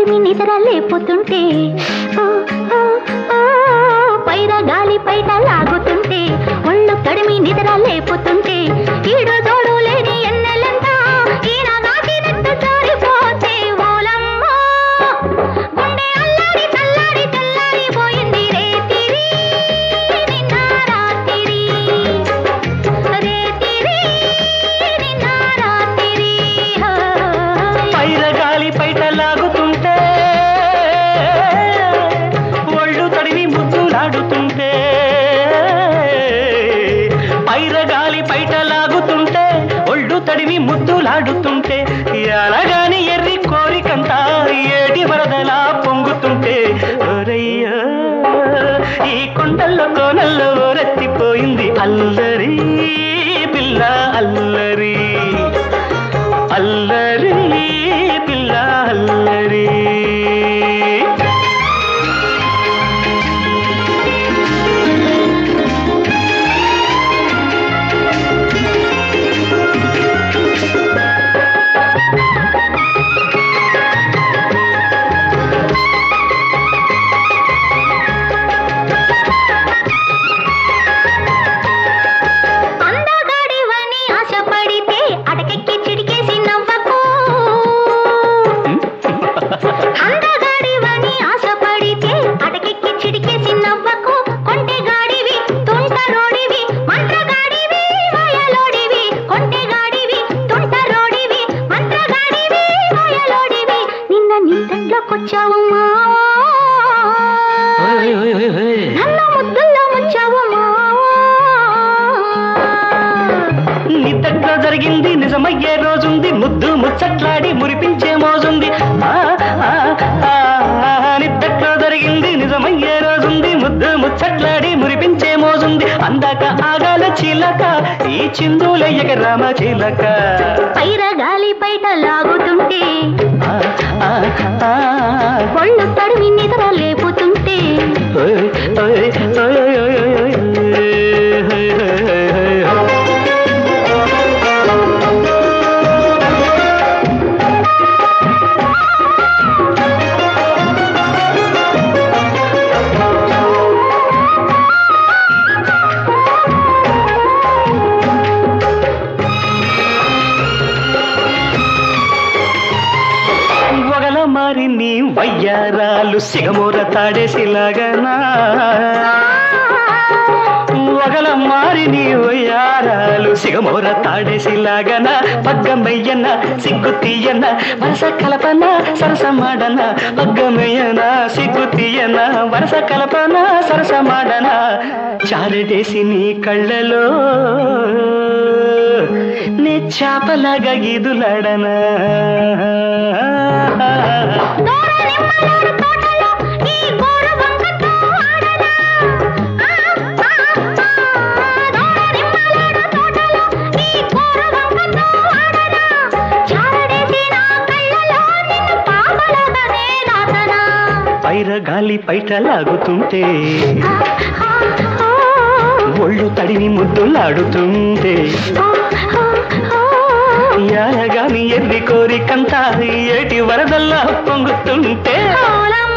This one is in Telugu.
తడిమి నిద్ర లేపుతుంటే ఓ, ఓ, ఓ, పైర గాలి పైట లాగుతుంటే ఒళ్ళు తడిమి నిద్ర లేపుతుంటే ఈడు తోడు లేని ఎన్నెలంట ఈయన నాటినట్టు జారిపోతే ఓలమ్మ గుండె అల్లాడి చల్లాడి తెల్లారిపోయింది రేతిరి నిన్న రాత్రి రేతిరి నిన్న రాత్రి పైర గాలి పైట లాగుతుంటే ఒళ్ళు తడివి ముద్దులాడుతుంటే పైర గాలి పైట లాగుతుంటే ఒళ్ళు తడివి ముద్దులాడుతుంటే ఎలాగాని ఎర్రి కోరికంతా ఏటి వరదలా పొంగుతుంటే ఒరయ్యా ఈ కొండల్లో కోనల్లో రెత్తిపోయింది అల్లరి పిల్ల అల్లరి అల్లరి పిల్ల అల్లరి అందగాడివని ఆశపడితే అటకెక్కి చిడికేసి నవ్వకు అందగాడివని ఆశపడితే అటకెక్కి చిడికేసి నవ్వకు కొంటెగాడివి తుంటరోడివి మంత్రగాడివి వయలోడివి కొంటెగాడివి తుంటరోడివి మంత్రగాడివి వయలోడివి నిన్న నిద్దట్లోకొచ్చావు మావా నన్ను ముద్దుల్లో ముంచావు మావా నిద్దట్లో జరిగింది నిజమయ్యే రోజుంది ముద్దు ముచ్చట్లాడి మురిపించే మోజుంది ఆ, ఆ, ఆ, ఆ, నిద్దట్లో జరిగింది నిజమయ్యే రోజుంది ముద్దు ముచ్చట్లాడి మురిపించే మోజుంది అందాక ఆగాల చిలక ఈ చిందులయ్యక రామ చిలక పైర గాలి బయట లాగుతుంటే ఆ, ఆ, ఆ, ఒళ్ళు తడిమి నిద్ర లేపుతుంటే ఓయ్, ఓయ్, ఓయ్, ఓయ్, ఓయ్, ఓయ్, ఓయ్, ఓయ్, ఓయ్, ఓయ్. ఒగల మారి నీ వయ్యారాలు సిగమూర తాడేసిలాగనా ఒగల మారి నీ వయ్యారాలు సిగమూర తాడేసిలాగన పగ్గమెయ్యన సిగ్గు తీయన వరస కలపన సరస మాడన పగ్గమెయ్యన సిగ్గు తీయన వరస కలపన సరస మాడన చారడేసి నీ కళ్ళలో నే చాపలాగా గీదులాడనా దూర నిమ్మలోడు తోటలో ఈ గోరు వంకతో ఆడనా? ఆ, ఆ, ఆ, దూర నిమ్మలోడు తోటలో ఈ గోరు వంకతో ఆడనా? చారడేసి నా కళ్ళలో నిన్ను పాపలాగానే దాచనా? పైర గాలి పైట లాగుతుంటే ఆ, ఆ, ఆ, ఒళ్ళు తడిని ముద్దులాడుతుంటే ఆ, ఆ, ఆ. యాలగాని ఎర్రి కోరికంతా ఏటి వరదల్లా పొంగుతుంటే ఓలమ్మ